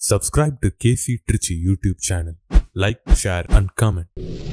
Subscribe to KC Trichy YouTube channel. Like, share, and comment.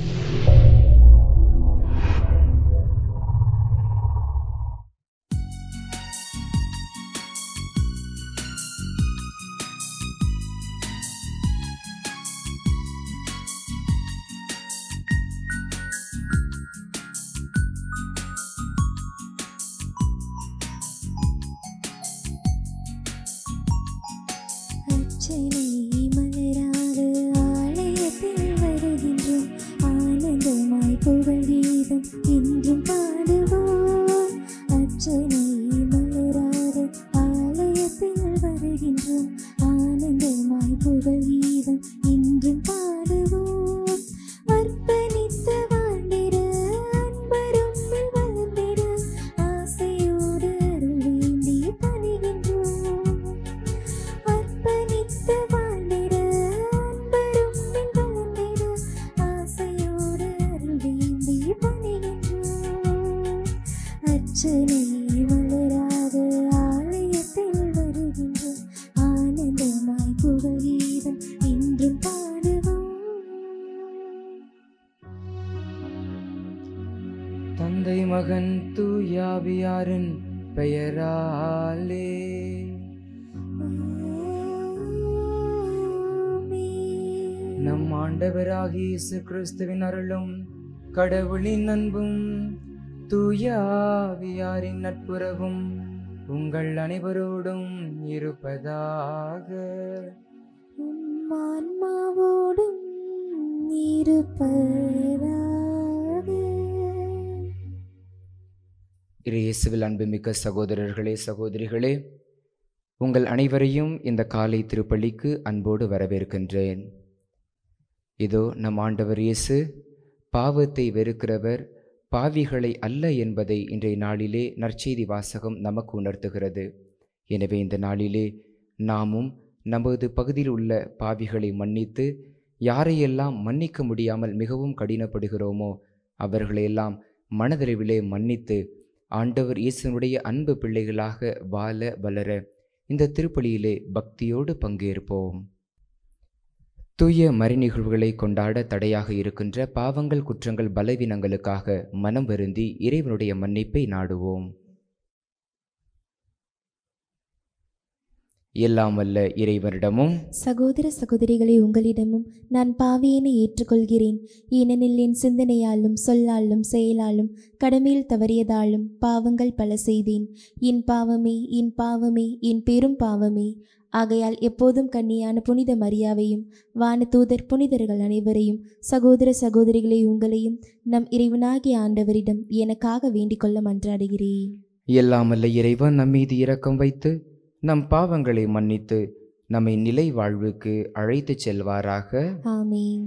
அர்ச்சனை மலராத ஆலயத்தில் வருகின்றோம் ஆனந்தமாய் புகழ் கீதம் என்றும் பாடுவோம் அர்ச்சனை மலராத ஆலயத்தில் வருகின்றோம் ஆனந்தமாய் புகழ் கீதம் என்றும் பாடுவோம் அர்ப்பணித்த வாழ்ந்திட அன்பரும் வளர்ந்திட ஆசையோடு அருள் வேண்டி பணிகின்றோம் அர்ப்பணித்த வாழ்ந்திட அன்பரும் வளர்ந்திட ஆசையோடு அருள் வேண்டி பணிகின்றோம் அர்ச்சனை வளராத ஆலயத்தில் வருகின்றோம் ஆனந்தமாய் புகழ் கீதம் இன்றும் பாடுவோம் தந்தை மகன் தூயாவியாரின் பெயராலே ஆமென். நம் ஆண்டவராகிய இயேசு கிறிஸ்துவின் அருளும் கடவுளின் அன்பும் தூயாவியாரின் நட்புறவும் உங்கள் அனைவரோடும் இருப்பதாக உம் ஆன்மாவோடும் இருப்பதாக இயேசுவில் அன்புமிக்க சகோதரர்களே சகோதரிகளே உங்கள் அனைவரையும் இந்த காலை திருப்பலிக்கு அன்போடு வரவேற்கின்றேன் இதோ நம் ஆண்டவர் இயேசு பாவத்தை வெறுக்கிறவர் பாவிகளை அல்ல என்பதை இன்றைய நாளிலே நற்செய்தி வாசகம் நமக்கு உணர்த்துகிறது எனவே இந்த நாளிலே நாமும் நமது பகுதியில் உள்ள பாவிகளை மன்னித்து யாரையெல்லாம் மன்னிக்க முடியாமல் மிகவும் கடினப்படுகிறோமோ அவர்களையெல்லாம் மனதளவிலே மன்னித்து ஆண்டவர் இயேசுனுடைய அன்பு பிள்ளைகளாக வாழ வளர இந்த திருப்பலியிலே பக்தியோடு பங்கேற்போம் தூய மறைநிகழ்வுகளை கொண்டாட தடையாக இருக்கின்ற பாவங்கள் குற்றங்கள் பலவீனங்களுக்காக மனம் வருந்தி இறைவனுடைய மன்னிப்பை நாடுவோம் எல்லாம் வல்ல இறைவனிடமும் சகோதர சகோதரிகளை உங்களிடமும் நான் பாவியனை ஏற்றுக்கொள்கிறேன் ஏனெனில் என் சிந்தனையாலும் சொல்லாலும் செயலாலும் கடமையில் தவறியதாலும் பாவங்கள் பல செய்தேன் என் பாவமே என் பாவமே என் பெரும் பாவமே ஆகையால் எப்போதும் கண்ணியான புனித மரியாவையும் வானதூதர் புனிதர்கள் அனைவரையும் சகோதர சகோதரிகளை உங்களையும் நம் இறைவனாகிய ஆண்டவரிடம் எனக்காக வேண்டிக் கொள்ள மன்றாடுகிறேன் எல்லாம் வல்ல இறைவன் நம் மீது இரக்கம் வைத்து நம் பாவங்களை மன்னித்து நம்மை நிலை வாழ்வுக்கு அழைத்துச் செல்வாராக ஆமீன்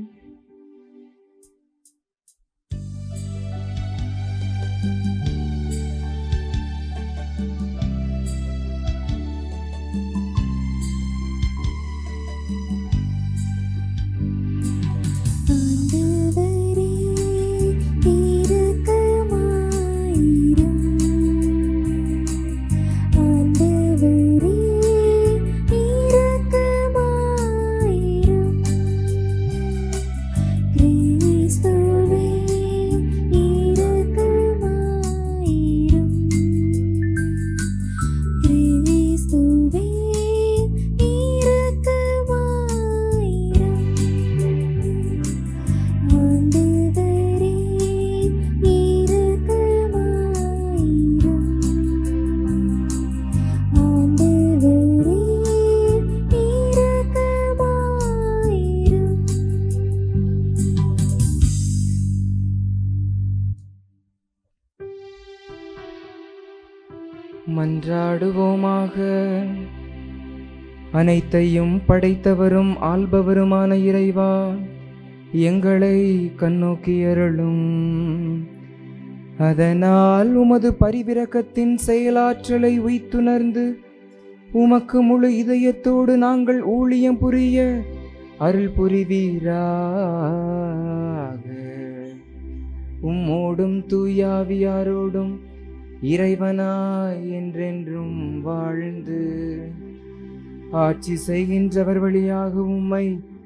ஆண்டவரே இரக்கமாயிரும் ஆண்டவரே இரக்கமாயிரும் கிறிஸ்துவே இரக்கமாயிரும் கிறிஸ்துவே இரக்கமாயிரும் ஆண்டவரே இரக்கமாயிரும் ஆண்டவரே இரக்கமாயிரும் மன்றாடுவோமாக அனைத்தையும் படைத்தவரும் ஆள்பவருமான இறைவா எங்களை கண்ணோக்கி அருளும் அதனால் உமது பரிவிரக்கத்தின் செயலாற்றலை உய்த்துணர்ந்து உமக்கு முழு இதயத்தோடு நாங்கள் ஊழியம் புரிய அருள் புரிவீராக உம்மோடும் தூயாவியாரோடும் இறைவனாய் என்றென்றும் வாழ்ந்து ஆட்சி செய்கின்றவர் வழியாக உம்மை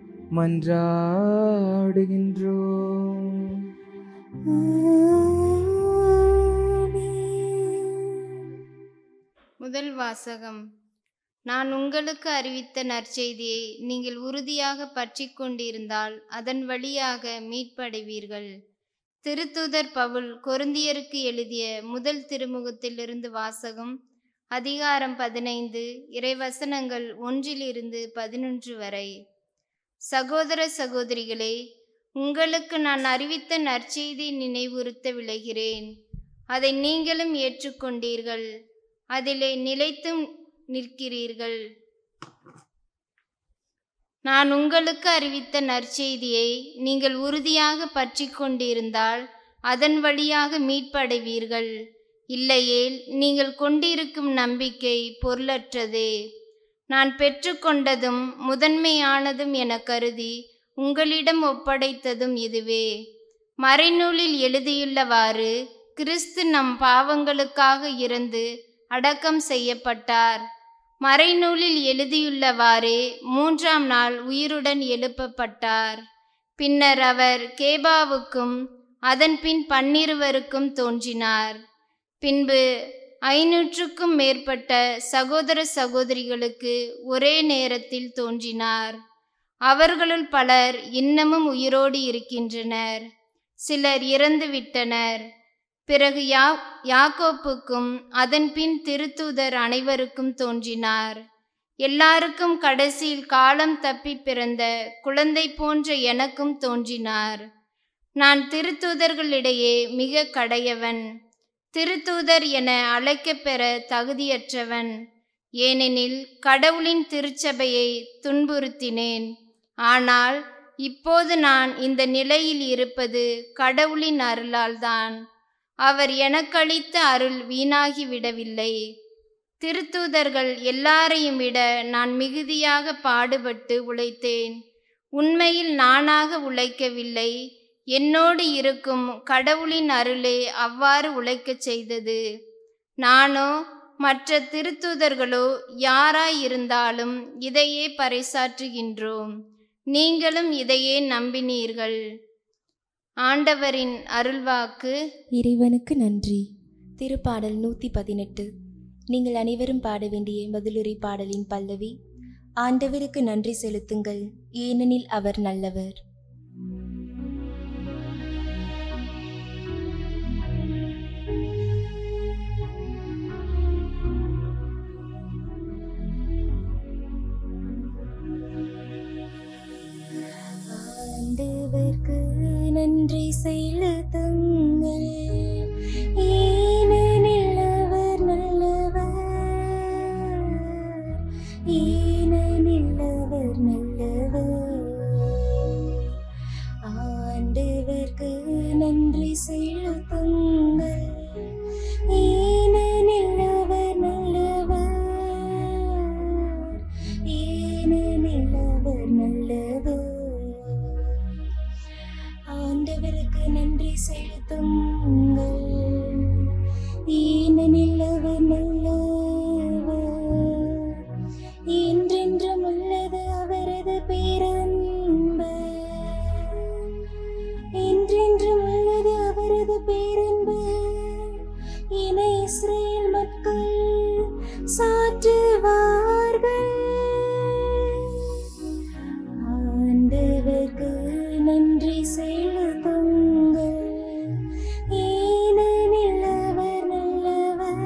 மன்றாடுகின்றோம் முதல் வாசகம் நான் உங்களுக்கு அறிவித்த நற்செய்தியை நீங்கள் உறுதியாக பற்றி கொண்டிருந்தால் அதன் வழியாக மீட்படைவீர்கள் திருத்தூதர் பவுல் கொருந்தியருக்கு எழுதிய முதல் திருமுகத்திலிருந்து வாசகம் அதிகாரம் பதினைந்து இறைவசனங்கள் ஒன்றிலிருந்து பதினொன்று வரை சகோதர சகோதரிகளே உங்களுக்கு நான் அறிவித்த நற்செய்தி நினைவுறுத்த விளைகிறேன் அதை நீங்களும் ஏற்றுக்கொண்டீர்கள் அதிலே நிலைத்தும் நிற்கிறீர்கள் நான் உங்களுக்கு அறிவித்த நற்செய்தியை நீங்கள் உறுதியாக பற்றி கொண்டிருந்தால் அதன் வழியாக மீட்படைவீர்கள் இல்லையேல் நீங்கள் கொண்டிருக்கும் நம்பிக்கை பொருளற்றதே நான் பெற்றுக்கொண்டதும் முதன்மையானதும் என கருதி உங்களிடம் ஒப்படைத்ததும் இதுவே மறைநூலில் எழுதியுள்ளவாறு கிறிஸ்து நம் பாவங்களுக்காக இருந்து அடக்கம் செய்யப்பட்டார் மறைநூலில் எழுதியுள்ளவாறே மூன்றாம் நாள் உயிருடன் எழுப்பப்பட்டார் பின்னர் அவர் கேபாவுக்கும் அதன்பின் பன்னிருவருக்கும் தோன்றினார் பின்பு ஐநூற்றுக்கும் மேற்பட்ட சகோதர சகோதரிகளுக்கு ஒரே நேரத்தில் தோன்றினார் அவர்களுள் பலர் இன்னமும் உயிரோடு இருக்கின்றனர் சிலர் இறந்து விட்டனர் பிறகு யா யாக்கோப்புக்கும் அதன்பின் திருத்தூதர் அனைவருக்கும் தோன்றினார் எல்லாருக்கும் கடைசியில் காலம் தப்பி பிறந்த குழந்தை போன்ற எனக்கும் தோன்றினார் நான் திருத்தூதர்களிடையே மிக கடையவன் திருத்தூதர் என அழைக்கப்பெற தகுதியற்றவன் ஏனெனில் கடவுளின் திருச்சபையை துன்புறுத்தினேன் ஆனால் இப்போது நான் இந்த நிலையில் இருப்பது கடவுளின் அருளால்தான் அவர் எனக்களித்த அருள் வீணாகி விடவில்லை திருத்தூதர்கள் எல்லாரையும் விட நான் மிகுதியாக பாடுபட்டு உழைத்தேன் உண்மையில் நானாக உழைக்கவில்லை என்னோடு இருக்கும் கடவுளின் அருளே அவ்வாறு உழைக்கச் செய்தது நானோ மற்ற திருத்தூதர்களோ யாராய் இருந்தாலும் இதையே பறைசாற்றுகின்றோம் நீங்களும் இதையே நம்பினீர்கள் ஆண்டவரின் அருள்வாக்கு இறைவனுக்கு நன்றி திருப்பாடல் நூற்றி பதினெட்டு நீங்கள் அனைவரும் பாட வேண்டிய பதிலுரை பாடலின் பல்லவி ஆண்டவருக்கு நன்றி செலுத்துங்கள் ஏனெனில் அவர் நல்லவர் ஆண்டவர்க்கு நன்றி செலுத்துங்கள் ஏனெனில் அவர் நல்லவர் ஏனெனில் அவர் நல்லவர் ஆண்டவர்க்கு நன்றி செலுத்துங்கள் ஏனெனில் அவர் நல்லவர் ஏனெனில் அவர் நல்லவர் ஆண்டவருக்கு நன்றி செலுத்துங்கள் ஏனெனில் அவர் நல்லவர் என்றென்றும் உள்ளது அவரது பேரன்பு என்றென்றும் உள்ளது அவரது பேரன்பு இன இஸ்ரேல் மக்கள் சாற்றுவார்கள் ஆண்டவர்க்கு நன்றி செலுத்துங்கள் ஏனெனில் அவர் நல்லவர்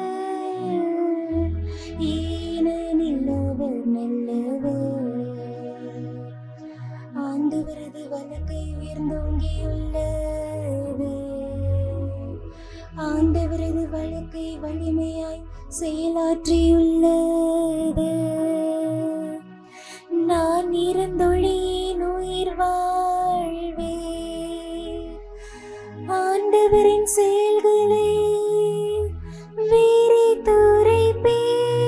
ஏனெனில் அவர் நல்லவர் ஆண்டவரது வழக்கை உயர்ந்தோங்கியுள்ளது ஆண்டவரது வழக்கை வலிமையாய் செயலாற்றியுள்ளது நான் இறந்தொழியின் உயிர் வாழ்வே ஆண்டவரின் செயல்களை வேறே துரைப்பே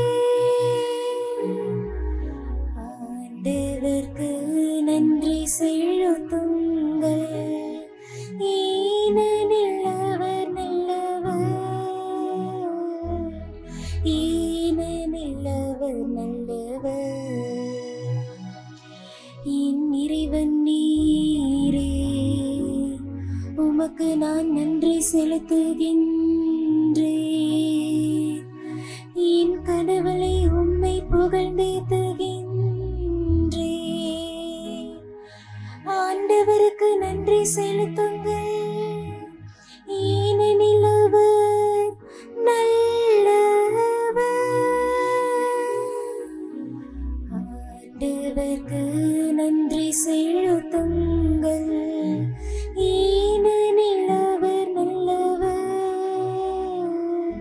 ஆண்டவர்க்கு நன்றி செலுத்துங்கள் ஏனெனில் அவர் நல்லவர் ஏனெனில் அவர் நல்லவர் செலுத்துகின்றேன் என் கடவுளை உம்மை புகழ்ந்தேத்துகின்றேன் ஆண்டவருக்கு நன்றி செலுத்துங்கள் ஏனெனில் அவர் நல்லவர் ஆண்டவர்க்கு நன்றி செலுத்துங்கள் ஏனெனில் அவர் நல்லவர்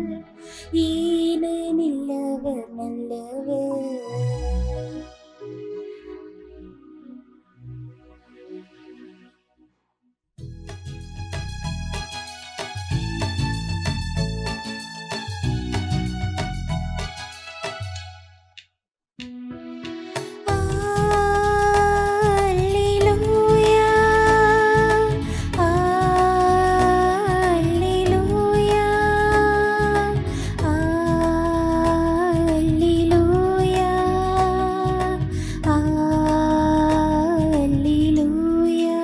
ஏனெனில் அவர் நல்லவர் Alleluia Alleluia Alleluia Alleluia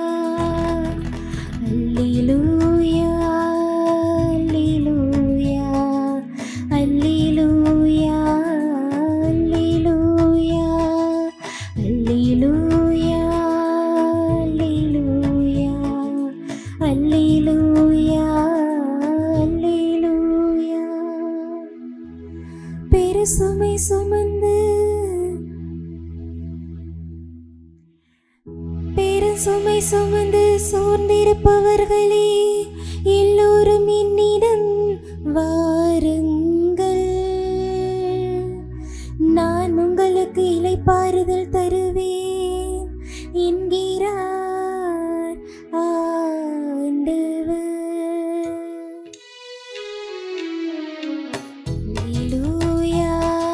Alleluia Alleluia Alleluia Alleluia Alleluia Alleluia Alleluia Alleluia பெருசுமை சுமந்து பெருசுமை சுமந்து சோர்ந்திருப்பவர்களே எல்லோரும் என்னிடம் வாருங்கள் நான் உங்களுக்கு இளைப்பாறுதல் தருவேன் என்கிறார் ஆண்டவர் அல்லேலூயா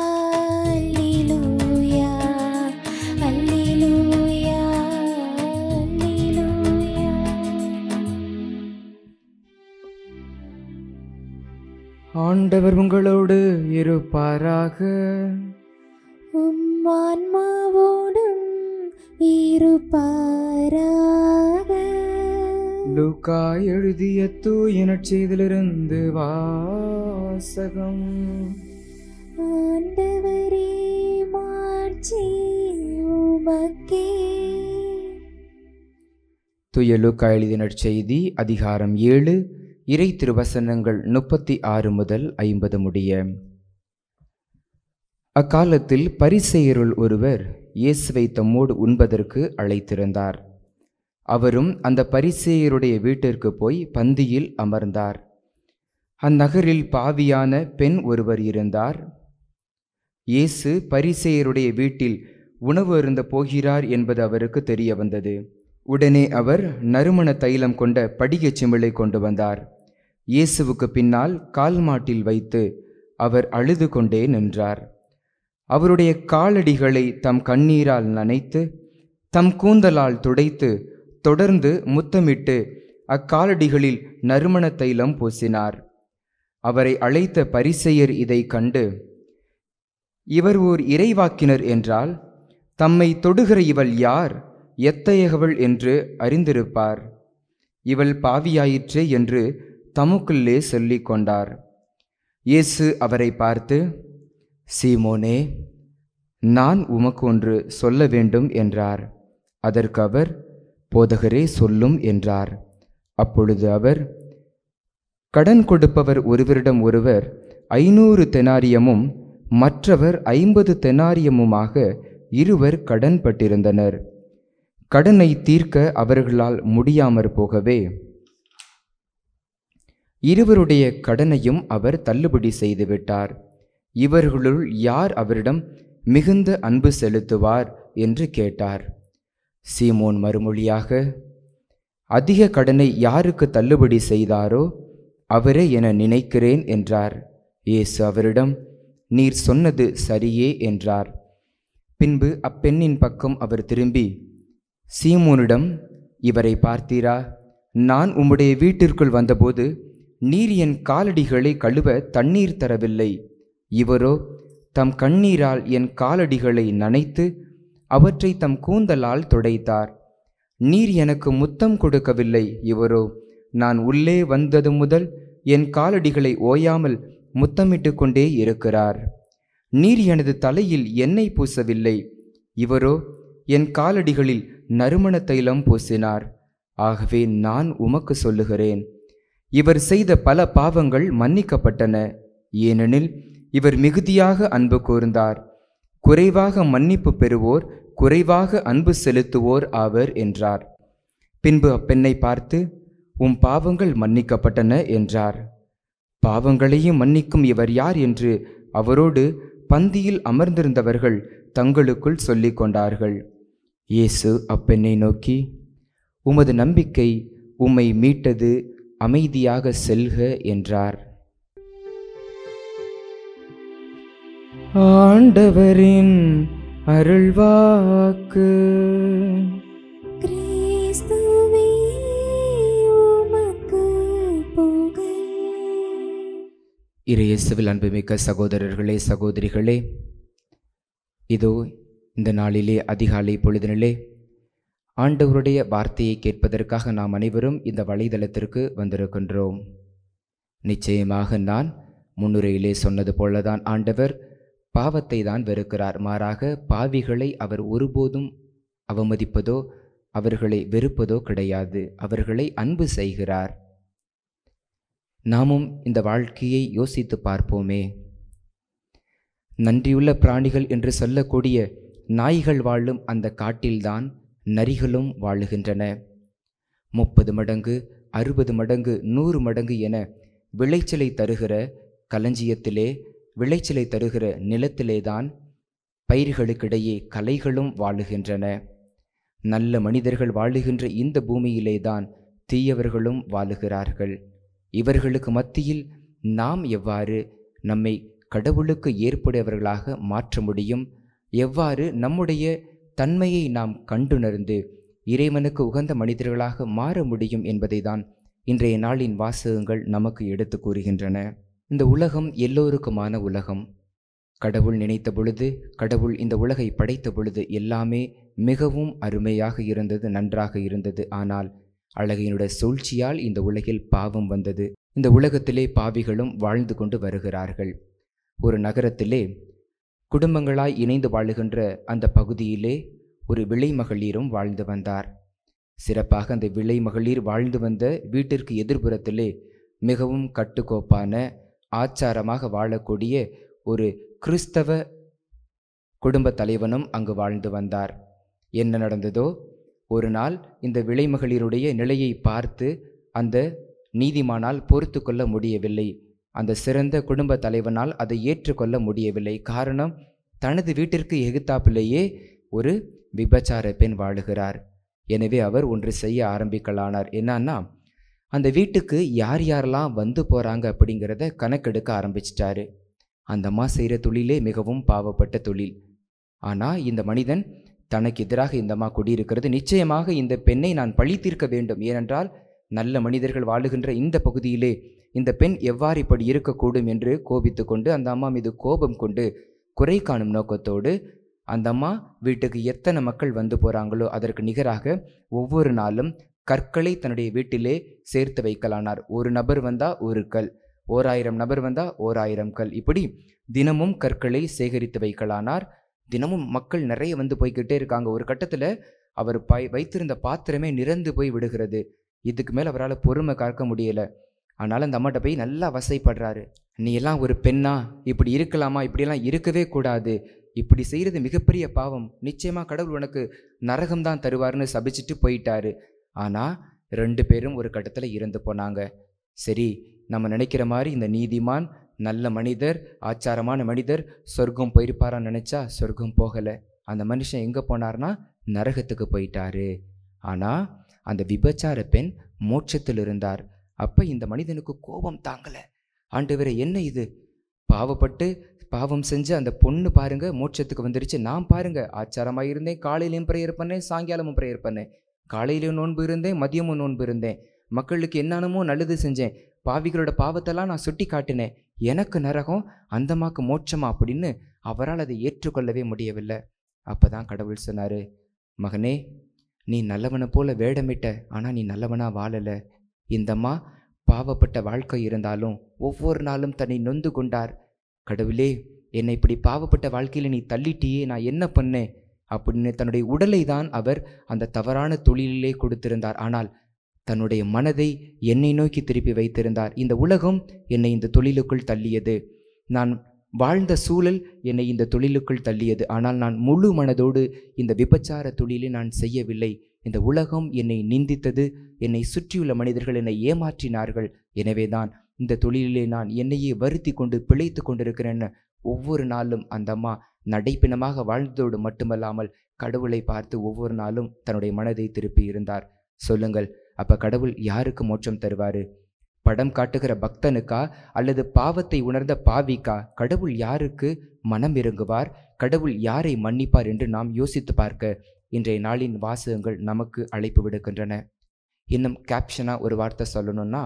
அல்லேலூயா அல்லேலூயா அல்லேலூயா ஆண்டவர் உங்களோடு இருப்பாராக உம் ஆன்மாவோடும் இருப்பாராக லூக்கா எழுதிய தூய நற்செய்திலிருந்து வாசகம் ஆண்டவரே மாட்சி உமக்கே துய லூக்கா எழுதிய நற்செய்தி அதிகாரம் ஏழு இறை திருவசனங்கள் முப்பத்தி ஆறு முதல் ஐம்பது முடிய அக்காலத்தில் பரிசெயருள் ஒருவர் இயேசுவை தம்மோடு உண்பதற்கு அழைத்திருந்தார் அவரும் அந்த பரிசேயருடைய வீட்டிற்கு போய் பந்தியில் அமர்ந்தார் அந்நகரில் பாவியான பெண் ஒருவர் இருந்தார் இயேசு பரிசேயருடைய வீட்டில் உணவு அருந்த போகிறார் என்பது அவருக்கு தெரிய வந்தது உடனே அவர் நறுமண தைலம் கொண்ட படிகச் சிமிழை கொண்டு வந்தார் இயேசுவுக்கு பின்னால் கால் மாட்டில் வைத்து அவர் அழுது கொண்டே நின்றார் அவருடைய காலடிகளை தம் கண்ணீரால் நனைத்து தம் கூந்தலால் துடைத்து தொடர்ந்து முத்தமிட்டு அக்காலடிகளில் நறுமண தைலம் பூசினார் அவரை அழைத்த பரிசெயர் இதை கண்டு இவர் ஓர் இறைவாக்கினர் என்றால் தம்மை தொடுகிற இவள் யார் எத்தகையவள் என்று அறிந்திருப்பார் இவள் பாவியாயிற்றே என்று தமக்குள்ளே சொல்லிக் கொண்டார் இயேசு அவரை பார்த்து சீமோனே நான் உமக்கு ஒன்று சொல்ல வேண்டும் என்றார் அதற்கு அவர் போதகரே சொல்லும் என்றார் அப்பொழுது அவர் கடன் கொடுப்பவர் ஒருவரிடம் ஒருவர் ஐநூறு தெனாரியமும் மற்றவர் ஐம்பது தெனாரியமுமாக இருவர் கடன் பட்டிருந்தனர் கடனை தீர்க்க அவர்களால் முடியாமற் போகவே இருவருடைய கடனையும் அவர் தள்ளுபடி செய்துவிட்டார் இவர்களுள் யார் அவரிடம் மிகுந்த அன்பு செலுத்துவார் என்று கேட்டார் சீமோன் மறுமொழியாக அதிக கடனை யாருக்கு தள்ளுபடி செய்தாரோ அவரே என நினைக்கிறேன் என்றார் இயேசு அவரிடம் நீர் சொன்னது சரியே என்றார் பின்பு அப்பெண்ணின் பக்கம் அவர் திரும்பி சீமோனிடம் இவரை பார்த்தீரா நான் உம்முடைய வீட்டிற்குள் வந்தபோது நீர் என் காலடிகளை கழுவ தண்ணீர் தரவில்லை இவரோ தம் கண்ணீரால் என் காலடிகளை நனைத்து அவற்றை தம் கூந்தலால் துடைத்தார் நீர் எனக்கு முத்தம் கொடுக்கவில்லை இவரோ நான் உள்ளே வந்தது முதல் என் காலடிகளை ஓயாமல் முத்தமிட்டு கொண்டே இருக்கிறார் நீர் எனது தலையில் எண்ணெய் பூசவில்லை இவரோ என் காலடிகளில் நறுமண தைலம் பூசினார் ஆகவே நான் உமக்கு சொல்லுகிறேன் இவர் செய்த பல பாவங்கள் மன்னிக்கப்பட்டன ஏனெனில் இவர் மிகுதியாக அன்பு கூர்ந்தார் குறைவாக மன்னிப்பு பெறுவோர் குறைவாக அன்பு செலுத்துவோர் ஆவர் என்றார் பின்பு அப்பெண்ணை பார்த்து உம் பாவங்கள் மன்னிக்கப்பட்டன என்றார் பாவங்களையும் மன்னிக்கும் இவர் யார் என்று அவரோடு பந்தியில் அமர்ந்திருந்தவர்கள் தங்களுக்குள் சொல்லிக் கொண்டார்கள் இயேசு அப்பெண்ணை நோக்கி உமது நம்பிக்கை உம்மை மீட்டது அமைதியாக செல்க என்றார் ஆண்டவரின் அருள்வாக்கு கிறிஸ்துவே உமக்கு புகழ் இறையேசுவில் அன்புமிக்க சகோதரர்களே சகோதரிகளே இதோ இந்த நாளிலே அதிகாலை பொழுதினிலே ஆண்டவருடைய வார்த்தையை கேட்பதற்காக நாம் அனைவரும் இந்த வலைதளத்திற்கு வந்திருக்கின்றோம் நிச்சயமாக நான் முன்னுரையிலே சொன்னது போலதான் ஆண்டவர் பாவத்தை தான் வெறுக்கிறார் மாறாக பாவிகளை அவர் ஒருபோதும் அவமதிப்பதோ அவர்களை வெறுப்பதோ கிடையாது அவர்களை அன்பு செய்கிறார் நாமும் இந்த வாழ்க்கையை யோசித்து பார்ப்போமே நன்றியுள்ள பிராணிகள் என்று சொல்லக்கூடிய நாய்கள் வாழும் அந்த காட்டில்தான் நரிகளும் வாழுகின்றன முப்பது மடங்கு அறுபது மடங்கு நூறு மடங்கு என விளைச்சலை தருகிற களஞ்சியத்திலே விளைச்சலை தருகிற நிலத்திலேதான் பயிர்களுக்கிடையே கலைகளும் வாழுகின்றன நல்ல மனிதர்கள் வாழுகின்ற இந்த பூமியிலேதான் தீயவர்களும் வாழுகிறார்கள் இவர்களுக்கு மத்தியில் நாம் எவ்வாறு நம்மை கடவுளுக்கு ஏற்புடையவர்களாக மாற்ற முடியும் எவ்வாறு நம்முடைய தன்மையை நாம் கண்டுணர்ந்து இறைவனுக்கு உகந்த மனிதர்களாக மாற முடியும் என்பதை தான் இன்றைய நாளின் வாசகங்கள் நமக்கு எடுத்து கூறுகின்றன இந்த உலகம் எல்லோருக்குமான உலகம் கடவுள் நினைத்த பொழுது கடவுள் இந்த உலகை படைத்த பொழுது எல்லாமே மிகவும் அருமையாக இருந்தது நன்றாக இருந்தது ஆனால் அழகையினுடைய சூழ்ச்சியால் இந்த உலகில் பாவம் வந்தது இந்த உலகத்திலே பாவிகளும் வாழ்ந்து கொண்டு வருகிறார்கள் ஒரு நகரத்திலே குடும்பங்களாய் இணைந்து வாழுகின்ற அந்த பகுதியிலே ஒரு விலை மகளிரும் வாழ்ந்து வந்தார் சிறப்பாக அந்த விலை மகளிர் வாழ்ந்து வந்த வீட்டிற்கு எதிர்ப்புறத்திலே மிகவும் கட்டுக்கோப்பான ஆச்சாரமாக வாழக்கூடிய ஒரு கிறிஸ்தவ குடும்ப தலைவனும் அங்கு வாழ்ந்து வந்தார் என்ன நடந்ததோ ஒரு நாள் இந்த விலைமகளிருடைய நிலையை பார்த்து அந்த நீதிமானால் பொறுத்து கொள்ள முடியவில்லை அந்த சிறந்த குடும்ப தலைவனால் அதை ஏற்றுக்கொள்ள முடியவில்லை காரணம் தனது வீட்டிற்கு எகுத்தாப்பிலேயே ஒரு விபச்சார பெண் வாழுகிறார் எனவே அவர் ஒன்று செய்ய ஆரம்பிக்கலானார் என்னன்னா அந்த வீட்டுக்கு யார் யாரெல்லாம் வந்து போகிறாங்க அப்படிங்கிறத கணக்கெடுக்க ஆரம்பிச்சிட்டாரு அந்த அம்மா செய்கிற தொழிலே மிகவும் பாவப்பட்ட தொழில் ஆனால் இந்த மனிதன் தனக்கு எதிராக இந்த அம்மா குடியிருக்கிறது நிச்சயமாக இந்த பெண்ணை நான் பழி தீர்க்க வேண்டும் ஏனென்றால் நல்ல மனிதர்கள் வாழுகின்ற இந்த பகுதியிலே இந்த பெண் எவ்வாறு இப்படி இருக்கக்கூடும் என்று கோபித்து கொண்டு அந்த அம்மா மீது கோபம் கொண்டு குறை காணும் நோக்கத்தோடு அந்த அம்மா வீட்டுக்கு எத்தனை மக்கள் வந்து போகிறாங்களோ அதற்கு நிகராக ஒவ்வொரு நாளும் கற்களை தன்னுடைய வீட்டிலே சேர்த்து வைக்கலானார் ஒரு நபர் வந்தால் ஒரு கல் ஓர் ஆயிரம் நபர் வந்தால் ஓர் ஆயிரம் கல் இப்படி தினமும் கற்களை சேகரித்து வைக்கலானார் தினமும் மக்கள் நிறைய வந்து போய்கிட்டே இருக்காங்க ஒரு கட்டத்தில் அவர் பை வைத்திருந்த பாத்திரமே நிறந்து போய் விடுகிறது இதுக்கு மேலே அவரால் பொறுமை காக்க முடியல அதனால் அந்த அம்மாட்ட போய் நல்லா வசைப்படுறாரு நீ எல்லாம் ஒரு பெண்ணா இப்படி இருக்கலாமா இப்படியெல்லாம் இருக்கவே கூடாது இப்படி செய்கிறது மிகப்பெரிய பாவம் நிச்சயமாக கடவுள் உனக்கு நரகம்தான் தருவார்னு சபிச்சுட்டு போயிட்டாரு ஆனால் ரெண்டு பேரும் ஒரு கட்டத்தில் இறந்து போனாங்க சரி நம்ம நினைக்கிற மாதிரி இந்த நீதிமான் நல்ல மனிதர் ஆச்சாரமான மனிதர் சொர்க்கம் போயிருப்பாரான்னு நினச்சா சொர்க்கம் போகலை அந்த மனுஷன் எங்கே போனார்னா நரகத்துக்கு போயிட்டாரு ஆனால் அந்த விபச்சார பெண் மோட்சத்தில் இருந்தார் அப்போ இந்த மனிதனுக்கு கோபம் தாங்கலை ஆண்டவரே என்ன இது பாவப்பட்டு பாவம் செஞ்சு அந்த பொண்ணு பாருங்க மோட்சத்துக்கு வந்துருச்சு நான் பாருங்க ஆச்சாரமாக இருந்தேன் காலையிலையும் ப்ரேயர் பண்ணேன் சாயங்காலமும் ப்ரேயர் பண்ணேன் காலையிலையும் நோன்பு இருந்தேன் மதியமும் நோன்பு இருந்தேன் மக்களுக்கு என்னென்னமோ நல்லது செஞ்சேன் பாவிகளோட பாவத்தெல்லாம் நான் சுட்டி காட்டினேன் எனக்கு நரகம் அந்தமாக்கு மோட்சமா அப்படின்னு அவரால் அதை ஏற்றுக்கொள்ளவே முடியவில்லை அப்போ தான் கடவுள் சொன்னார் மகனே நீ நல்லவனை போல வேடமிட்ட ஆனால் நீ நல்லவனா வாழலை இந்த அம்மா பாவப்பட்ட வாழ்க்கை இருந்தாலும் ஒவ்வொரு நாளும் தன்னை நொந்து கொண்டார் கடவுளே என்னை இப்படி பாவப்பட்ட வாழ்க்கையில் நீ தள்ளிட்டியே நான் என்ன பண்ணேன் அப்படின்னு தன்னுடைய உடலை தான் அவர் அந்த தவறான தொழிலிலே கொடுத்திருந்தார் ஆனால் தன்னுடைய மனதை என்னை நோக்கி திருப்பி வைத்திருந்தார் இந்த உலகம் என்னை இந்த தொழிலுக்குள் தள்ளியது நான் வாழ்ந்த சூழல் என்னை இந்த தொழிலுக்குள் தள்ளியது ஆனால் நான் முழு மனதோடு இந்த விபச்சார தொழிலை நான் செய்யவில்லை இந்த உலகம் என்னை நிந்தித்தது என்னை சுற்றியுள்ள மனிதர்கள் என்னை ஏமாற்றினார்கள் எனவேதான் இந்த தொழிலிலே நான் என்னையே வருத்தி கொண்டு பிழைத்து கொண்டிருக்கிறேன்னு ஒவ்வொரு நாளும் அந்த அம்மா நடைப்பிணமாக வாழ்ந்ததோடு மட்டுமல்லாமல் கடவுளை பார்த்து ஒவ்வொரு நாளும் தன்னுடைய மனதை திருப்பி இருந்தார் சொல்லுங்கள் அப்ப கடவுள் யாருக்கு மோட்சம் தருவாரு படம் காட்டுகிற பக்தனுக்கா அல்லது பாவத்தை உணர்ந்த பாவிக்கா கடவுள் யாருக்கு மனம் இறங்குவார் கடவுள் யாரை மன்னிப்பார் என்று நாம் யோசித்து பார்க்க இன்றைய நாளின் வாசகங்கள் நமக்கு அழைப்பு விடுக்கின்றன இன்னும் கேப்ஷனா ஒரு வார்த்தை சொல்லணும்னா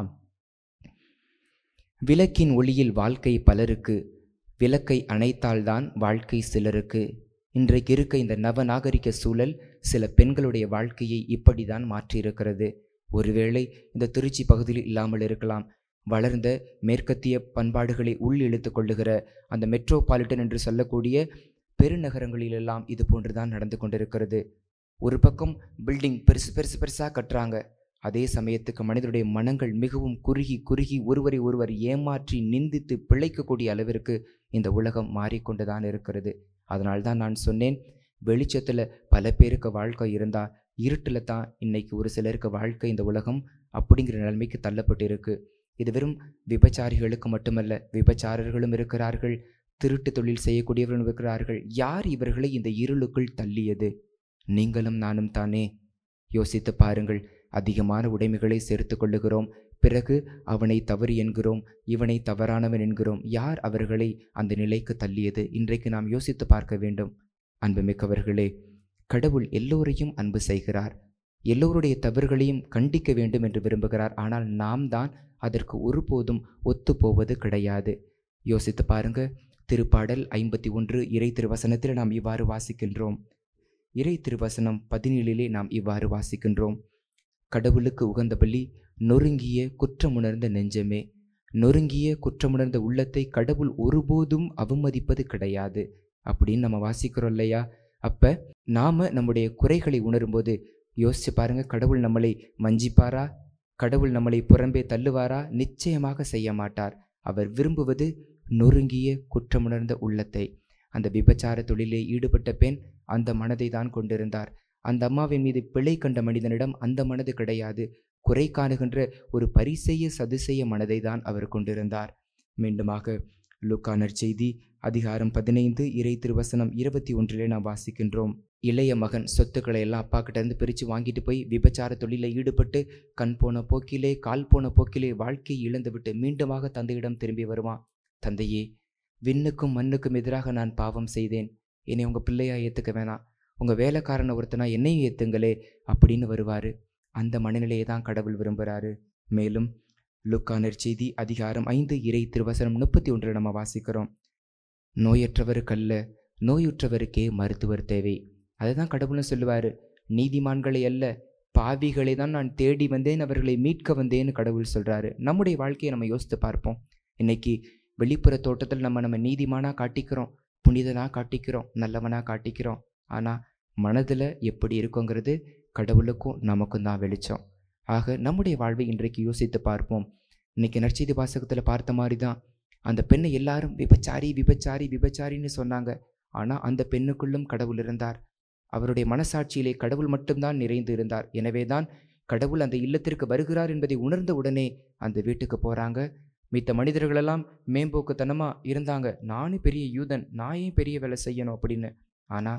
விளக்கின் ஒளியில் வாழ்க்கை பலருக்கு விளக்கை அணைத்தால்தான் வாழ்க்கை சிலருக்கு இன்றைக்கு இருக்க இந்த நவநாகரிக சூழல் சில பெண்களுடைய வாழ்க்கையை இப்படிதான் மாற்றியிருக்கிறது ஒருவேளை இந்த திருச்சி பகுதியில் இல்லாமல் இருக்கலாம் வளர்ந்த மேற்கத்திய பண்பாடுகளை உள் இழுத்து கொள்ளுகிற அந்த மெட்ரோபாலிட்டன் என்று சொல்லக்கூடிய பெருநகரங்களிலெல்லாம் இது போன்றுதான் நடந்து கொண்டிருக்கிறது ஒரு பக்கம் பில்டிங் பெருசு பெருசு பெருசாக கட்டுறாங்க அதே சமயத்துக்கு மனிதனுடைய மனங்கள் மிகவும் குறுகி குறுகி ஒருவரை ஒருவர் ஏமாற்றி நிந்தித்து பிழைக்கக்கூடிய அளவிற்கு இந்த உலகம் மாறிக்கொண்டுதான் இருக்கிறது அதனால்தான் நான் சொன்னேன் வெளிச்சத்தில் பல பேருக்கு வாழ்க்கை இருந்தால் இருட்டில் தான் இன்னைக்கு ஒரு சிலருக்கு வாழ்க்கை இந்த உலகம் அப்படிங்கிற நிலைமைக்கு தள்ளப்பட்டு இருக்கு இது வெறும் விபச்சாரிகளுக்கு மட்டுமல்ல விபச்சாரர்களும் இருக்கிறார்கள் திருட்டு தொழில் செய்யக்கூடியவர்களும் இருக்கிறார்கள் யார் இவர்களை இந்த இருளுக்குள் தள்ளியது நீங்களும் நானும் தானே யோசித்து பாருங்கள் அதிகமான உடைமைகளை சேர்த்து கொள்ளுகிறோம் பிறகு அவனை தவறு என்கிறோம் இவனை தவறானவன் என்கிறோம் யார் அவர்களை அந்த நிலைக்கு தள்ளியது இன்றைக்கு நாம் யோசித்து பார்க்க வேண்டும் அன்புமிக்கவர்களே கடவுள் எல்லோரையும் அன்பு செய்கிறார் எல்லோருடைய தவறுகளையும் கண்டிக்க வேண்டும் என்று விரும்புகிறார் ஆனால் நாம் தான் அதற்கு ஒருபோதும் ஒத்துப்போவது கிடையாது யோசித்து பாருங்க திருப்பாடல் ஐம்பத்தி ஒன்று இறை திருவசனத்தில் நாம் இவ்வாறு வாசிக்கின்றோம் இறை திருவசனம் பதினேழிலே நாம் இவ்வாறு வாசிக்கின்றோம் கடவுளுக்கு உகந்த பலி நொறுங்கிய குற்றமுணர்ந்த நெஞ்சமே நொறுங்கிய குற்றமுணர்ந்த உள்ளத்தை கடவுள் ஒருபோதும் அவமதிப்பது கிடையாது அப்படின்னு நம்ம வாசிக்கிறோம் இல்லையா அப்ப நாம நம்முடைய குறைகளை உணரும்போது யோசிச்சு பாருங்க கடவுள் நம்மளை வஞ்சிப்பாரா கடவுள் நம்மளை புறம்பே தள்ளுவாரா நிச்சயமாக செய்ய மாட்டார் அவர் விரும்புவது நொறுங்கிய குற்றமுணர்ந்த உள்ளத்தை அந்த விபச்சார தொழிலே ஈடுபட்ட பெண் அந்த மனதை தான் கொண்டிருந்தார் அந்த அம்மாவின் மீது பிழை கண்ட மனிதனிடம் அந்த மனது கிடையாது குறை காணுகின்ற ஒரு பரிசெய்ய சதுசெய்ய மனதை தான் அவர் கொண்டிருந்தார் மீண்டுமாக லுக்கானர் செய்தி அதிகாரம் பதினைந்து இறை திருவசனம் இருபத்தி ஒன்றிலே நாம் வாசிக்கின்றோம் இளைய மகன் சொத்துக்களை எல்லாம் அப்பா கிட்ட இருந்து பிரித்து வாங்கிட்டு போய் விபச்சார தொழிலில் ஈடுபட்டு கண் போன போக்கிலே கால் போன போக்கிலே வாழ்க்கையை இழந்துவிட்டு மீண்டுமாக தந்தையிடம் திரும்பி வருவான் தந்தையே விண்ணுக்கும் மண்ணுக்கும் எதிராக நான் பாவம் செய்தேன் என்னை உங்கள் பிள்ளையா ஏற்றுக்க வேணாம் உங்கள் வேலைக்காரனை ஒருத்தனா என்னையும் ஏற்றுங்களே அப்படின்னு வருவார் அந்த மனநிலையை தான் கடவுள் விரும்புகிறாரு மேலும் லுக்கானர் செய்தி அதிகாரம் ஐந்து இறை திருவசனம் முப்பத்தி ஒன்றில் நம்ம வாசிக்கிறோம் நோயற்றவருக்கல்ல நோயுற்றவருக்கே மருத்துவர் தேவை அதுதான் கடவுளும் சொல்லுவார் நீதிமான்களை அல்ல பாவிகளை தான் நான் தேடி வந்தேன் அவர்களை மீட்க வந்தேன்னு கடவுள் சொல்கிறாரு நம்முடைய வாழ்க்கையை நம்ம யோசித்து பார்ப்போம் இன்னைக்கு வெளிப்புற தோட்டத்தில் நம்ம நம்ம நீதிமானாக காட்டிக்கிறோம் புனிதனாக காட்டிக்கிறோம் நல்லவனாக காட்டிக்கிறோம் ஆனால் மனதில் எப்படி இருக்குங்கிறது கடவுளுக்கும் நமக்கும் தான் வெளிச்சம் ஆக நம்முடைய வாழ்வை இன்றைக்கு யோசித்து பார்ப்போம் இன்னைக்கு நற்செய்தி வாசகத்தில் பார்த்த மாதிரி தான் அந்த பெண்ணை எல்லாரும் விபச்சாரி விபச்சாரி விபச்சாரின்னு சொன்னாங்க ஆனால் அந்த பெண்ணுக்குள்ளும் கடவுள் இருந்தார் அவருடைய மனசாட்சியிலே கடவுள் மட்டும்தான் நிறைந்து இருந்தார் எனவே தான் கடவுள் அந்த இல்லத்திற்கு வருகிறார் என்பதை உணர்ந்த உடனே அந்த வீட்டுக்கு போகிறாங்க மித்த மனிதர்களெல்லாம் மேம்போக்குத்தனமாக இருந்தாங்க நானும் பெரிய யூதன் நான் ஏன் பெரிய வேலை செய்யணும் அப்படின்னு ஆனால்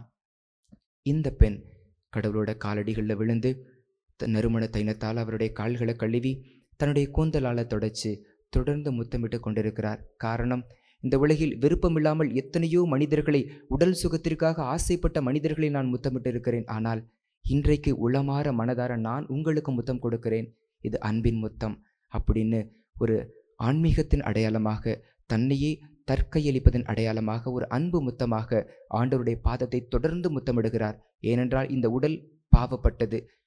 இந்த பெண் கடவுளோட காலடிகளில் விழுந்து த- நறுமண தைனத்தால் அவருடைய கால்களை கழுவி தன்னுடைய கூந்தலால் தொடச்சு தொடர்ந்து முத்தமிட்டு கொண்டிருக்கிறார் காரணம் இந்த உலகில் விருப்பமில்லாமல் எத்தனையோ மனிதர்களை உடல் சுகத்திற்காக ஆசைப்பட்ட மனிதர்களை நான் முத்தமிட்டு இருக்கிறேன் ஆனால் இன்றைக்கு உளமாற மனதார நான் உங்களுக்கு முத்தம் கொடுக்கிறேன் இது அன்பின் முத்தம் அப்படின்னு ஒரு ஆன்மீகத்தின் அடையாளமாக தன்னையே தற்கையளிப்பதன் அடையாளமாக ஒரு அன்பு முத்தமாக ஆண்டவருடைய பாதத்தை தொடர்ந்து முத்தமிடுகிறார் ஏனென்றால் இந்த உடல் பாவப்பட்டது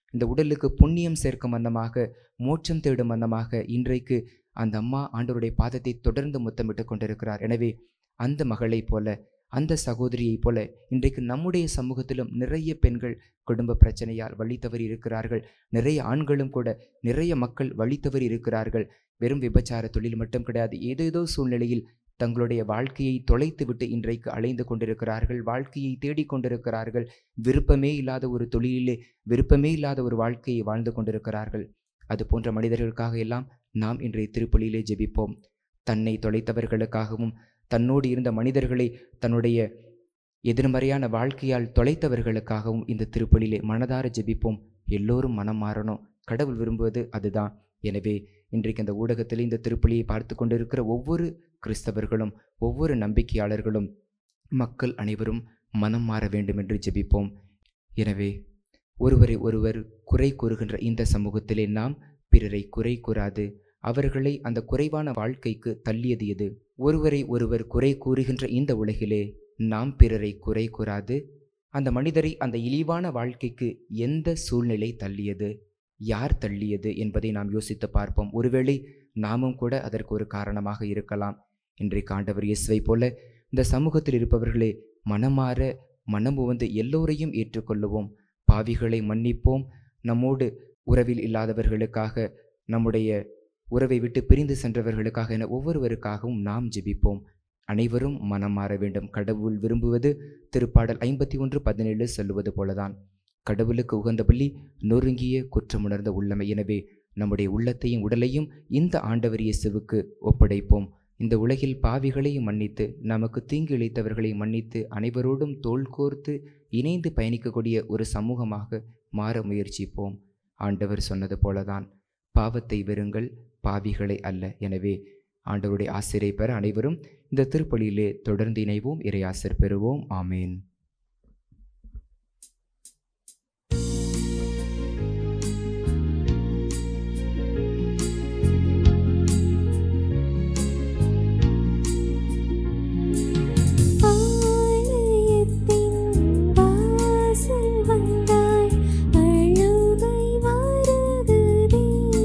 இந்த உடலுக்கு புண்ணியம் சேர்க்கும் வண்ணமாக மோட்சம் தேடும் வண்ணமாக இன்றைக்கு அந்த அம்மா ஆண்டவருடைய பாதத்தை தொடர்ந்து முத்தமிட்டு கொண்டிருக்கிறார் எனவே அந்த மகளைப் போல அந்த சகோதரியைப் போல இன்றைக்கு நம்முடைய சமூகத்திலும் நிறைய பெண்கள் குடும்ப பிரச்சனையால் வழி தவறி இருக்கிறார்கள் நிறைய ஆண்களும் கூட நிறைய மக்கள் வழி தவறி இருக்கிறார்கள் வெறும் விபச்சார தொழில் மட்டும் கிடையாது ஏதேதோ சூழ்நிலையில் தங்களுடைய வாழ்க்கையை தொலைத்துவிட்டு இன்றைக்கு அலைந்து கொண்டிருக்கிறார்கள் வாழ்க்கையை தேடிக் கொண்டிருக்கிறார்கள் விருப்பமே இல்லாத ஒரு தொழிலிலே விருப்பமே இல்லாத ஒரு வாழ்க்கையை வாழ்ந்து கொண்டிருக்கிறார்கள் அது போன்ற மனிதர்களுக்காக எல்லாம் நாம் இன்றைய திருப்பலியிலே ஜெபிப்போம் தன்னை தொலைத்தவர்களுக்காகவும் தன்னோடு இருந்த மனிதர்களை தன்னுடைய எதிர்மறையான வாழ்க்கையால் தொலைத்தவர்களுக்காகவும் இந்த திருப்பலியிலே மனதார ஜெபிப்போம் எல்லோரும் மனம் மாறணும் கடவுள் விரும்புவது அதுதான் எனவே இன்றைக்கு இந்த ஊடகத்தில் இந்த திருப்பலியை பார்த்து கொண்டிருக்கிற ஒவ்வொரு கிறிஸ்தவர்களும் ஒவ்வொரு நம்பிக்கையாளர்களும் மக்கள் அனைவரும் மனம் மாற வேண்டும் என்று ஜெபிப்போம் எனவே ஒருவரை ஒருவர் குறை கூறுகின்ற இந்த சமூகத்திலே நாம் பிறரை குறை கூறாது அவர்களை அந்த குறைவான வாழ்க்கைக்கு தள்ளியது எது ஒருவரை ஒருவர் குறை கூறுகின்ற இந்த உலகிலே நாம் பிறரை குறை கூறாது அந்த மனிதரை அந்த இழிவான வாழ்க்கைக்கு எந்த சூழ்நிலை தள்ளியது யார் தள்ளியது என்பதை நாம் யோசித்து பார்ப்போம் ஒருவேளை நாமும் கூட அதற்கு ஒரு காரணமாக இருக்கலாம் இன்றைக்கு ஆண்டவர் இயேசுவை போல இந்த சமூகத்தில் இருப்பவர்களே மனமாற மனம் உவந்து எல்லோரையும் ஏற்றுக்கொள்ளுவோம் பாவிகளை மன்னிப்போம் நம்மோடு உறவில் இல்லாதவர்களுக்காக நம்முடைய உறவை விட்டு பிரிந்து சென்றவர்களுக்காக என ஒவ்வொருவருக்காகவும் நாம் ஜெபிப்போம் அனைவரும் மனம் மாற வேண்டும் கடவுள் விரும்புவது திருப்பாடல் ஐம்பத்தி ஒன்று பதினேழு சொல்லுவது போலதான் கடவுளுக்கு உகந்தபள்ளி நொறுங்கிய குற்றமுணர்ந்த உள்ளமை எனவே நம்முடைய உள்ளத்தையும் உடலையும் இந்த ஆண்டவர் இயேசுவுக்கு ஒப்படைப்போம் இந்த உலகில் பாவிகளையும் மன்னித்து நமக்கு தீங்கு இழைத்தவர்களை மன்னித்து அனைவரோடும் தோள் கோர்த்து இணைந்து பயணிக்கக்கூடிய ஒரு சமூகமாக மாற முயற்சிப்போம் ஆண்டவர் சொன்னது போலதான் பாவத்தை வெறுங்கள் பாவிகளை அல்ல எனவே ஆண்டவருடைய ஆசிரியை பெற அனைவரும் இந்த திருப்பலியிலே தொடர்ந்து இணைவோம் இறையாசர் பெறுவோம் ஆமேன் ஆலயத்தின் வாசல் வந்தாய் அழுகை வருகுதே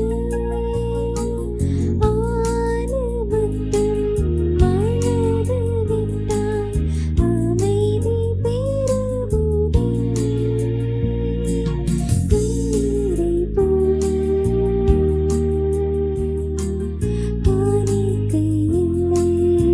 ஆனபத்தும் அழுது விட்டாய் அமைதி பெருகுதே கண்ணீரை போல காணிக்கை இல்லை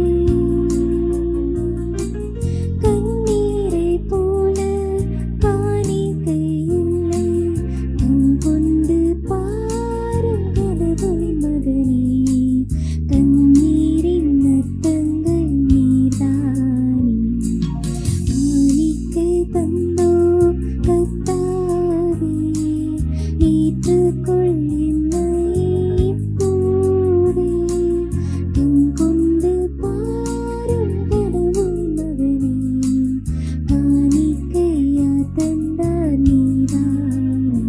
கண்ணீரை போல காணிக்கை இல்லை கண் கொண்டு பாரும் கடவுள் மகனே கண்ணீரின் அர்த்தங்கள் நீர்தானே காணிக்கை தந்தோ கத்தாவே ஏற்றுக்கொள் என்னை இப்போதே கண் கொண்டு பாரும் கடவுள் மகனே காணிக்கையா தந்தார் நீதானே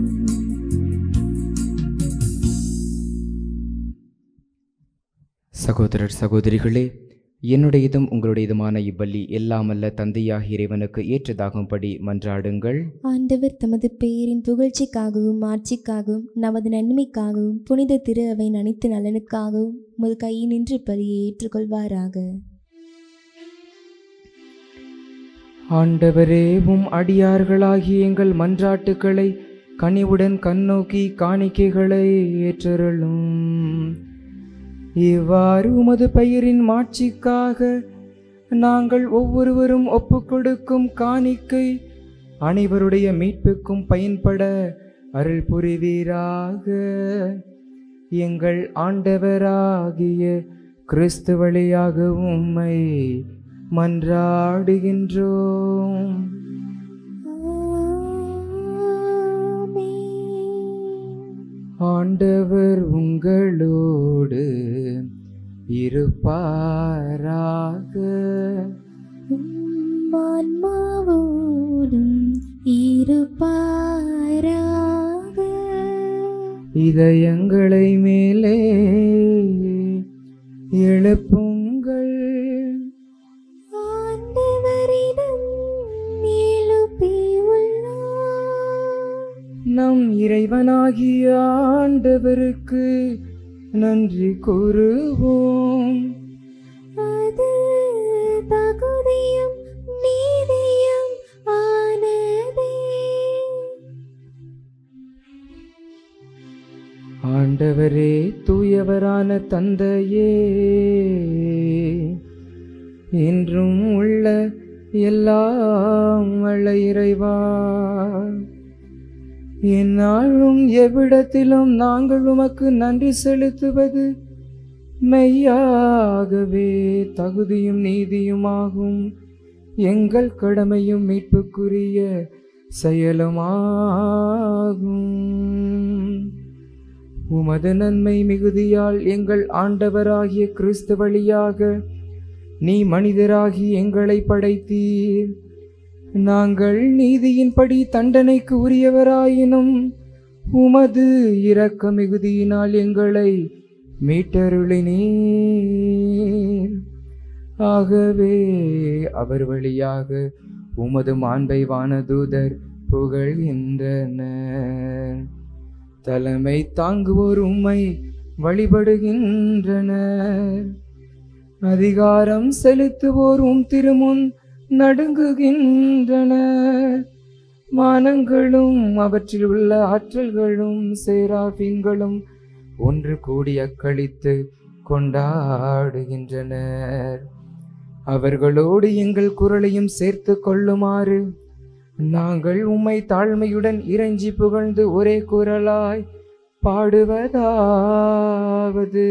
சகோதரர் சகோதரிகளே என்னுடையதும் உங்களுடையதுமான இவ்வள்ளி எல்லாமல்ல தந்தையாகிய இறைவனுக்கு ஏற்றதாகும்படி மன்றாடுங்கள் ஆண்டவர் தமது பெயரின் புகழ்ச்சிக்காகவும் ஆட்சிக்காகவும் நமது நன்மைக்காகவும் புனித திரு அவை அனைத்து நலனுக்காகவும் உமது கையினின்று பலியை ஏற்றுக்கொள்வாராக ஆண்டவரே உம் அடியார்களாகிய எங்கள் மன்றாட்டுக்களை கனிவுடன் கண்ணோக்கி காணிக்கைகளை ஏற்றருளும் இவ்வாறு உமது பெயரின் மாட்சிக்காக நாங்கள் ஒவ்வொருவரும் ஒப்புக்கொடுக்கும் காணிக்கை அனைவருடைய மீட்புக்கும் பயன்பட அருள் புரிவீராக எங்கள் ஆண்டவராகிய கிறிஸ்து வழியாக உம்மை மன்றாடுகின்றோம் ஆமென். ஆண்டவர் உங்களோடு இருப்பாராக உம் ஆன்மாவோடும் இருப்பாராக இதயங்களை மேலே எழுப்புங்கள் ஆண்டவரிடம் எழுப்பியுள்ளார் நம் இறைவனாகிய ஆண்டவருக்கு நன்றி கூறுவோம் அது தகுதியும் நீதியும் ஆனதே ஆண்டவரே தூயவரான தந்தையே என்றும் உள்ள எல்லாம் வல்ல இறைவா எந்நாளும் எவ்விடத்திலும் நாங்கள் உமக்கு நன்றி செலுத்துவது மெய்யாகவே தகுதியும் நீதியுமாகும் எங்கள் கடமையும் மீட்புக்குரிய செயலுமாகும் உமது நன்மை மிகுதியால் எங்கள் ஆண்டவராகிய கிறிஸ்து வழியாக நீ மனிதராகி எங்களை படைத்தீர் நாங்கள் நீதியின்படி தண்டனைக்கு உரியவராயினும் உமது இரக்க மிகுதியினால் எங்களை மீட்டருளினீர் ஆகவே அவர் வழியாக உமது மாண்பை வானதூதர் புகழ்கின்றனர் தலைமை தாங்குவோர் உம்மை வழிபடுகின்றனர் அதிகாரம் செலுத்துவோர் உம் திருமுன் நடுங்குகின்றனர் மானங்களும் அவற்றில் உள்ள ஆற்றல்களும் சேராபின்களும் ஒன்று கூடி அக்களித்து கொண்டாடுகின்றனர் அவர்களோடு எங்கள் குரலையும் சேர்த்து கொள்ளுமாறு நாங்கள் உம்மை தாழ்மையுடன் இறைஞ்சி புகழ்ந்து ஒரே குரலாய் பாடுவதாவது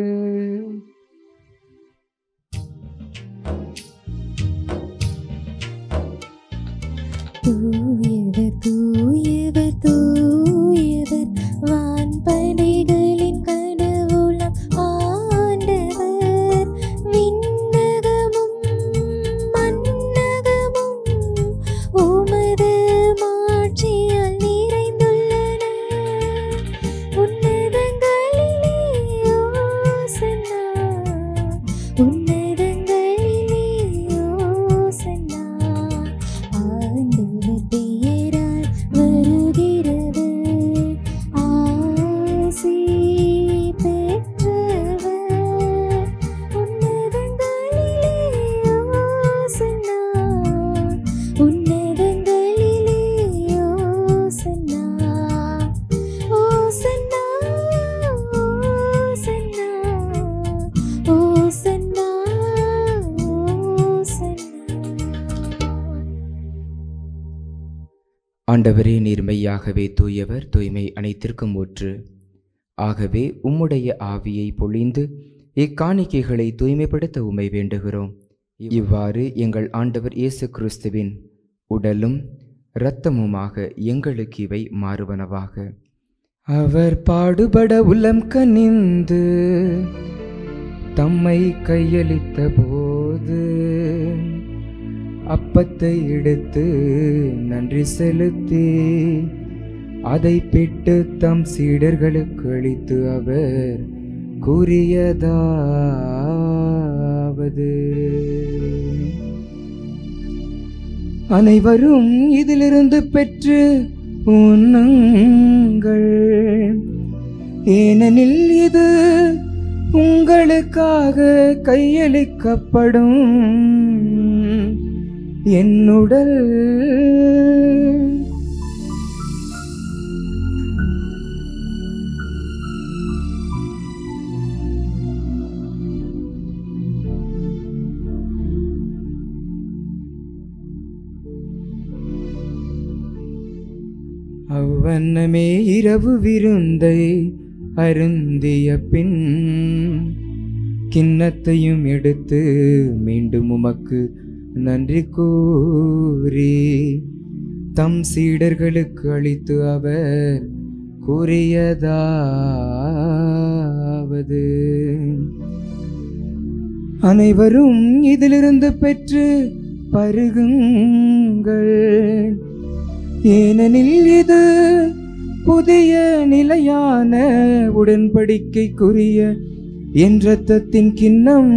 தூயவர் தூயவர் தூயவர் வான்படைகளின் கடவுளம் ஆண்டவர் விண்ணகமும் மன்னகமும் உமது மாட்சியால் நிறைந்துள்ளன உன்னதங்களிலே ஓசன்னா உன்னதங்களிலே ஓசன்னா ஆண்டவர் பெயரால் வருகிறவர் ஆசி பெற்றவர் உன்னதங்களிலே ஓசன்னா உன்னதங்களிலே ஓசன்னா ஓசன்னா ஓசன்னா ஓசன்னா ஓசன்னா ஆண்டவரே நீர் மெய்யாகவே தூயவர் தூய்மை அனைத்திற்கும் ஊற்று ஆகவே உம்முடைய ஆவியை பொழிந்து இக்காணிக்கைகளை தூய்மைப்படுத்த உம்மை வேண்டுகிறோம் இவ்வாறு எங்கள் ஆண்டவர் இயேசு கிறிஸ்துவின் உடலும் இரத்தமுமாக எங்களுக்கு இவை மாறுவனவாக அவர் பாடுபட உலம் கனிந்து தம்மை கையளித்த போது அப்பத்தை எடுத்து நன்றி செலுத்தி அதை பிட்டு தம் சீடர்களுக்கு அளித்து அவர் கூறியதாவது அனைவரும் இதிலிருந்து பெற்று உண்ணுங்கள் ஏனெனில் இது உங்களுக்காக கையளிக்கப்படும் என்னுடல் அவ்வண்ணமே இரவு விருந்தை அருந்திய பின் கிண்ணத்தையும் எடுத்து மீண்டும் உமக்கு நன்றி கூறி தம் சீடர்களுக்கு அளித்து அவர் கூறியதாவது அனைவரும் இதிலிருந்து பெற்று பருகுங்கள் ஏனெனில் இது புதிய நிலையான உடன்படிக்கைக்குரிய என் இரத்தத்தின் கிண்ணம்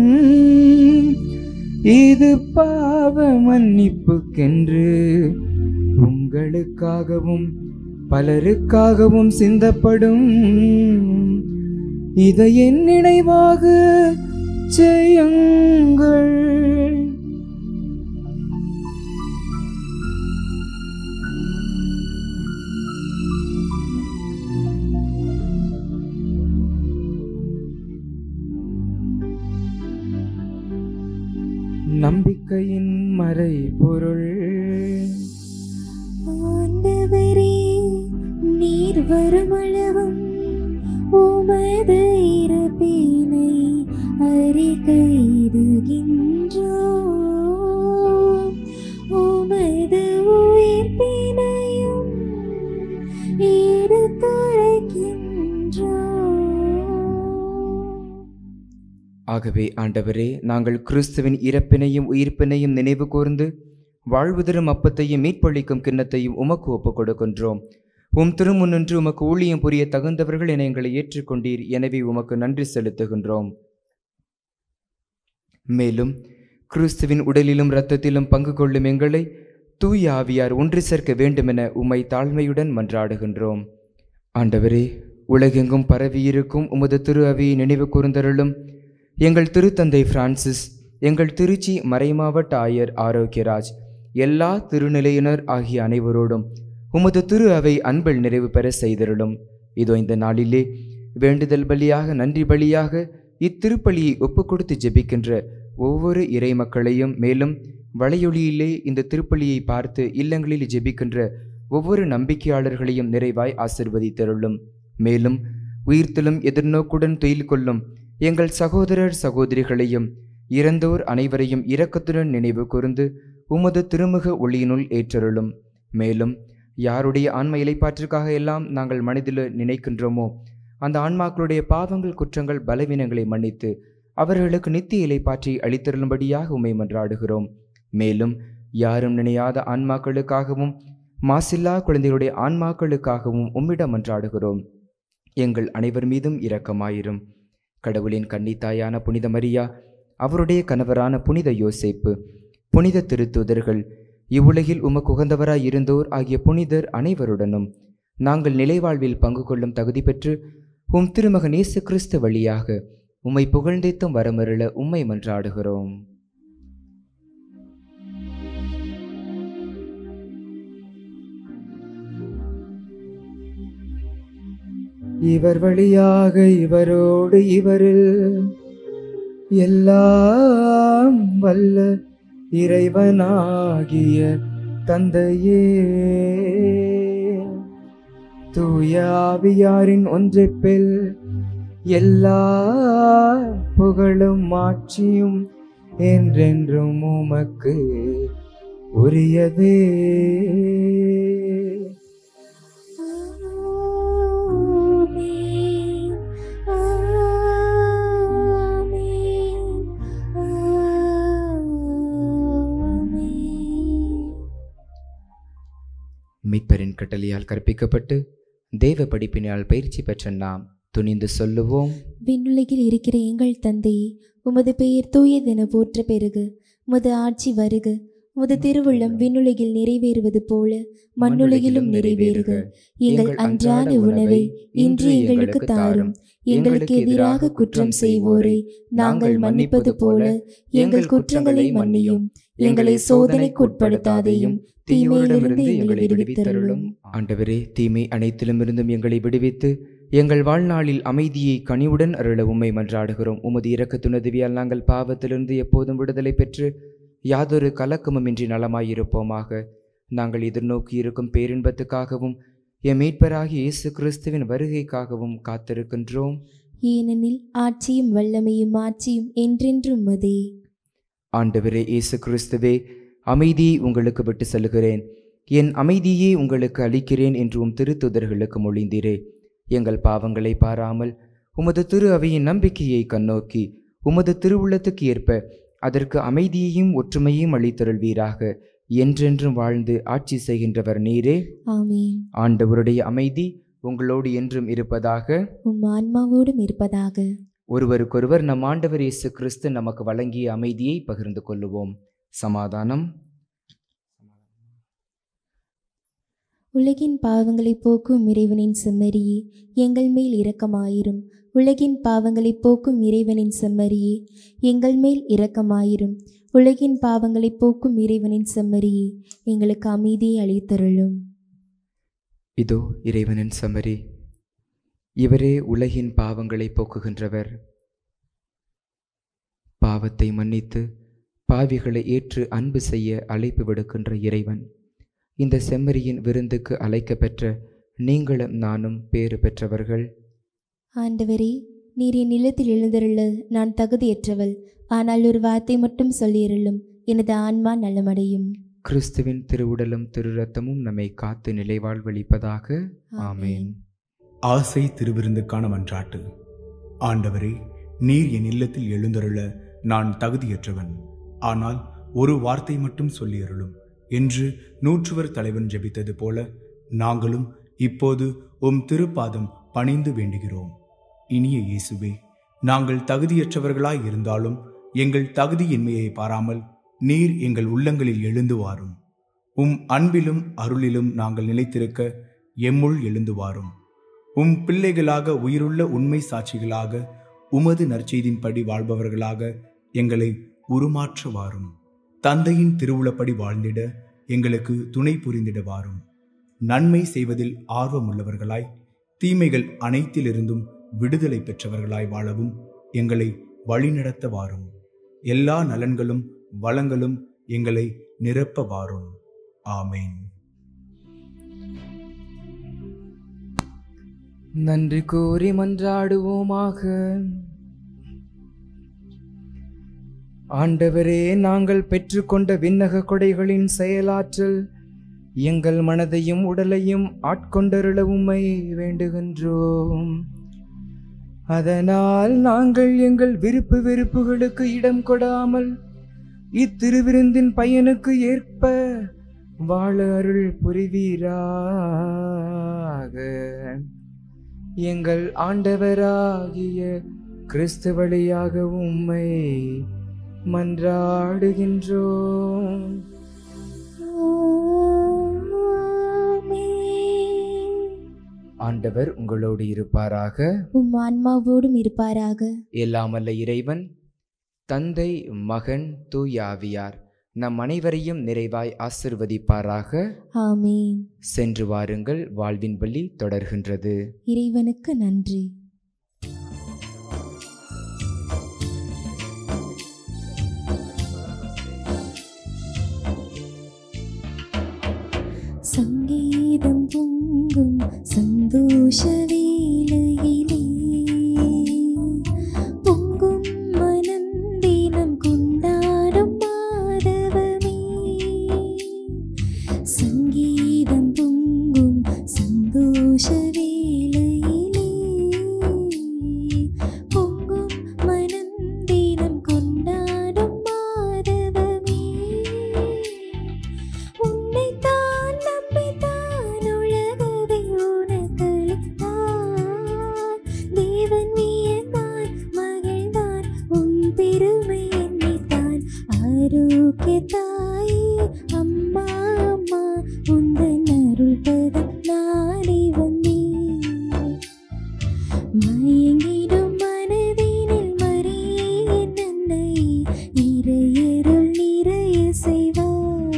இது பாவ மன்னிப்புக்கென்று உங்களுக்காகவும் பலருக்காகவும் சிந்தப்படும் இதை என் நினைவாக செய்யுங்கள் நம்பிக்கையின் மறைபொருள் ஆண்டவரே நீர் வருமளவும் உமது இறப்பினை அறிக்கையிடுகின்றோம் உமது உயிர்ப்பினையும் எடுத்துரைக்கின்றோம் ஆகவே ஆண்டவரே நாங்கள் கிறிஸ்துவின் இறப்பினையும் உயிர்ப்பினையும் நினைவு கூர்ந்து வாழ்வு தரும் அப்பத்தையும் மீட்பளிக்கும் கிண்ணத்தையும் உமக்கு ஒப்புக் கொடுக்கின்றோம் உம் திருமுன்னின்று உமக்கு ஊழியம் புரிய தகுந்தவர்கள் என எங்களை ஏற்றுக்கொண்டீர் எனவே உமக்கு நன்றி செலுத்துகின்றோம் மேலும் கிறிஸ்துவின் உடலிலும் இரத்தத்திலும் பங்கு கொள்ளும் எங்களை தூய ஆவியார் ஒன்று சேர்க்க வேண்டுமென உம்மை தாழ்மையுடன் மன்றாடுகின்றோம் ஆண்டவரே உலகெங்கும் பரவியிருக்கும் உமது திரு அவியை நினைவு கூர்ந்தருளும் எங்கள் திருத்தந்தை பிரான்சிஸ் எங்கள் திருச்சி மறைமாவட்ட ஆயர் ஆரோக்கியராஜ் எல்லா திருநிலையினர் ஆகிய அனைவரோடும் உமது திரு அவை அன்பில் நிறைவு பெற செய்தருளும் இதோ இந்த நாளிலே வேண்டுதல் பலியாக நன்றி பலியாக இத்திருப்பலியை ஒப்புக் கொடுத்து ஜெபிக்கின்ற ஒவ்வொரு இறை மக்களையும் மேலும் வளையொலியிலே இந்த திருப்பலியை பார்த்து இல்லங்களில் ஜெபிக்கின்ற ஒவ்வொரு நம்பிக்கையாளர்களையும் நிறைவாய் ஆசிர்வதித்தருளும் மேலும் உயிர்த்தலும் எதிர்நோக்குடன் துயில் கொள்ளும் எங்கள் சகோதரர் சகோதரிகளையும் இறந்தோர் அனைவரையும் இரக்கத்துடன் நினைவு கூர்ந்து உமது திருமுக ஒளியினுள் ஏற்றருளும் மேலும் யாருடைய ஆன்ம இலைப்பாற்றிற்காக எல்லாம் நாங்கள் மனதில் நினைக்கின்றோமோ அந்த ஆன்மாக்களுடைய பாவங்கள் குற்றங்கள் பலவீனங்களை மன்னித்து அவர்களுக்கு நித்திய இலைப்பாற்றி அளித்தருளும்படியாக உமை மன்றாடுகிறோம் மேலும் யாரும் நினையாத ஆன்மாக்களுக்காகவும் மாசில்லா குழந்தைகளுடைய ஆன்மாக்களுக்காகவும் உம்மிடம் மன்றாடுகிறோம் எங்கள் அனைவர் மீதும் இரக்கமாயிரும் கடவுளின் கன்னித்தாயான புனித மரியா அவருடைய கணவரான புனித யோசேப்பு புனித திருத்தூதர்கள் இவ்வுலகில் உமக்கு உகந்தவராய் இருந்தோர் ஆகிய புனிதர் அனைவருடனும் நாங்கள் நிலைவாழ்வில் பங்கு கொள்ளும் தகுதி பெற்று உம் திருமகன் இயேசு கிறிஸ்து வழியாக உம்மை புகழ்ந்தேத்தும் வரமருள உம்மை மன்றாடுகிறோம் இவர் வழியாக இவரோடு இவரில் எல்லாம் வல்ல இறைவனாகிய தந்தையே தூய ஆவியாரின் ஒன்றிப்பில் எல்லா புகழும் மாட்சியும் என்றென்றும் உமக்கு உரியதே ஆமென். ஆமென். ஆமென். மீட்பரின் கட்டளையால் கற்பிக்கப்பட்டு தேவ படிப்பினால் பயிற்சி பெற்ற நாம் துணிந்து சொல்லுவோம் விண்ணுலகில் இருக்கிற எங்கள் தந்தையே உமது பெயர் தூயதென போற்ற பெருக உமது ஆட்சி வருக உமது திருவுள்ளம் விண்ணுலகில் நிறைவேறுவது போல மண்ணுலகிலும் நிறைவேறுக எங்கள் அன்றாட உணவை இன்று எங்களுக்கு தாரும் எங்களுக்கு எதிராக குற்றம் செய்வோரை நாங்கள் மன்னிப்பது போல எங்கள் குற்றங்களை மன்னியும் எங்களை சோதனைக்கு உட்படுத்தாதையும் தீமையிலிருந்து எங்களை விடுவித்தருளும் ஆண்டவரே தீமை அனைத்திலும் இருந்தும் எங்களை விடுவித்து எங்கள் வாழ்நாளில் அமைதியை கனிவுடன் அருள உம்மை மன்றாடுகிறோம் உமது இரக்கத்துணதவியால் நாங்கள் பாவத்திலிருந்து எப்போதும் விடுதலை பெற்று யாதொரு கலக்கமுமின்றி நலமாயிருப்போமாக நாங்கள் எதிர்நோக்கி இருக்கும் பேரின்பத்துக்காகவும் என் மீட்பராகிய இயேசு கிறிஸ்துவின் வருகைக்காகவும் காத்திருக்கின்றோம் ஏனெனில் ஆட்சியும் வல்லமையும் ஆட்சியும் என்றென்றும் உமதே ஆண்டவரே இயேசு கிறிஸ்துவே அமைதியை உங்களுக்கு விட்டு செல்கிறேன் என் அமைதியை உங்களுக்கு அளிக்கிறேன் என்று உம் திருத்துதர்களுக்கு மொழிந்தீரே எங்கள் பாவங்களை பாராமல் உமது திரு அவையின் நம்பிக்கையை கண்ணோக்கி உமது திருவுள்ளத்துக்கு ஏற்ப அதற்கு அமைதியையும் ஒற்றுமையும் அளித்தருள்வீராக என்றென்றும் வாழ்ந்து ஆட்சி செய்கின்றவர் நீரே ஆமீன் ஆண்டவருடைய அமைதி உங்களோடு என்றும் இருப்பதாக உம் ஆன்மாவோடும் இருப்பதாக ஒருவருக்கொருவர் நம் ஆண்டவர் இயேசு கிறிஸ்து நமக்கு வழங்கிய அமைதியை பகிர்ந்து கொள்ளுவோம் சமாதானம் உலகின் பாவங்களை போக்கும் இறைவனின் செம்மறியே எங்கள் மேல் இரக்கமாயிரும் உலகின் பாவங்களை போக்கும் இறைவனின் செம்மறியே எங்கள் மேல் இரக்கமாயிரும் உலகின் பாவங்களை போக்கும் இறைவனின் செம்மறியே எங்களுக்கு அமைதியை அளித்தருளும் இதோ இறைவனின் சமரி இவரே உலகின் பாவங்களை போக்குகின்றவர் பாவத்தை மன்னித்து பாவிகளை ஏற்று அன்பு செய்ய அழைப்பு விடுக்கின்ற இறைவன் இந்த செம்மறியின் விருந்துக்கு அழைக்கப்பெற்ற நீங்களும் நானும் பேறு பெற்றவர்கள் ஆண்டவரே நீர் என் இல்லத்தில் எழுந்தருள நான் தகுதியற்றவள் ஆனால் ஒரு வார்த்தை மட்டும் சொல்லியருளும் எனது ஆன்மா நலமடையும் கிறிஸ்துவின் திருவுடலும் திரு ரத்தமும் நம்மை காத்து நிலைவாழ்வளிப்பதாக ஆமேன் ஆசை திருவிருந்துக்கான மன்றாட்டு ஆண்டவரே நீர் என் இல்லத்தில் எழுந்தருள நான் தகுதியற்றவன் ஆனால் ஒரு வார்த்தை மட்டும் சொல்லியருளும் என்று நூற்றுவர் தலைவன் ஜெபித்தது போல நாங்களும் இப்போது உம் திருப்பாதம் பணிந்து வேண்டுகிறோம் இனிய இயேசுவே நாங்கள் தகுதியற்றவர்களாய் இருந்தாலும் எங்கள் தகுதியின்மையை பாராமல் நீர் எங்கள் உள்ளங்களில் எழுந்து வாரும் உம் அன்பிலும் அருளிலும் நாங்கள் நிலைத்திருக்க எம்முள் எழுந்து வாரும் உம் பிள்ளைகளாக உயிருள்ள உண்மை சாட்சிகளாக உமது நற்செய்தின்படி வாழ்பவர்களாக எங்களை உருமாற்ற வாரும் தந்தையின் திருவுளப்படி வாழ்ந்திட எங்களுக்கு துணை புரிந்திட வாரும் நன்மை செய்வதில் ஆர்வமுள்ளவர்களாய் தீமைகள் அனைத்திலிருந்தும் விடுதலை பெற்றவர்களாய் வாழவும் எங்களை வழிநடத்த வாரும் எல்லா நலன்களும் வளங்களும் எங்களை நிரப்ப வாரும் ஆமேன் நன்றி கூறி மன்றாடுவோமாக ஆண்டவரே நாங்கள் பெற்றுக்கொண்ட விண்ணக கொடைகளின் செயலாற்றல் எங்கள் மனதையும் உடலையும் ஆட்கொண்டருள உம்மை வேண்டுகின்றோம் அதனால் நாங்கள் எங்கள் விருப்பு வெறுப்புகளுக்கு இடம் கொடாமல் இத்திருவிருந்தின் பயனுக்கு ஏற்ப வாழ அருள் புரிவீராக எங்கள் ஆண்டவராகிய கிறிஸ்து வழியாக உம்மை மன்றாடுகின்றோம் ஆண்டவர் உங்களோடு இருப்பாராக உம் ஆன்மாவோடும் இருப்பாராக எல்லாமல்ல இறைவன் தந்தை மகன் தூயாவியார் நம் அனைவரையும் நிறைவாய் ஆசிர்வதிப்பாராக ஆமேன் சென்று வாருங்கள் வாழ்வின் வழி தொடர்கின்றது இறைவனுக்கு நன்றி சங்கீதம் பொங்கும் சந்தோஷ வேளையிலே பொங்கும் மனம் தினம் கொண்டாடும் மாதவமே சங்கீதம் பொங்கும் சந்தோஷ வேளையிலே பொங்கும் மனம் தினம் கொண்டாடும் மாதவமே உன்னைத்தான் நம்பித்தான் உலகதை உனக்களித்தான் தேவன் வியந்தான் மகிழ்ந்தான் உன் பெருமை எண்ணித்தான் ஆரோக்கிய தாயே அம்மா அம்மா உந்தன் அருள் பதம் நாடி வந்தேன் மயங்கிடும் மனதினில் மறியே என் அன்னை இறையருள் நிறைய செய்வார்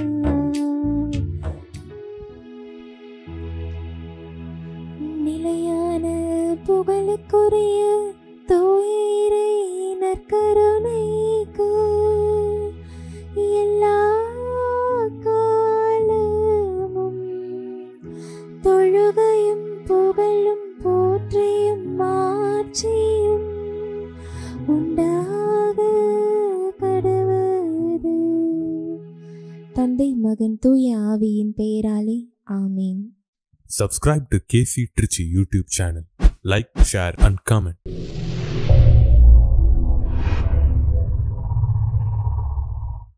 நிலையான புகழுக்குரிய தூய இறை நற்கருணைக்கு எல்லா காலமும் தொழுகையும் புகழும் போற்றியும் மாற்றியும் உண்டாக கடவது தந்தை மகன் தூய ஆவியின் பெயராலே ஆமீன் Subscribe to KC Trichy YouTube channel. Like, share, and comment.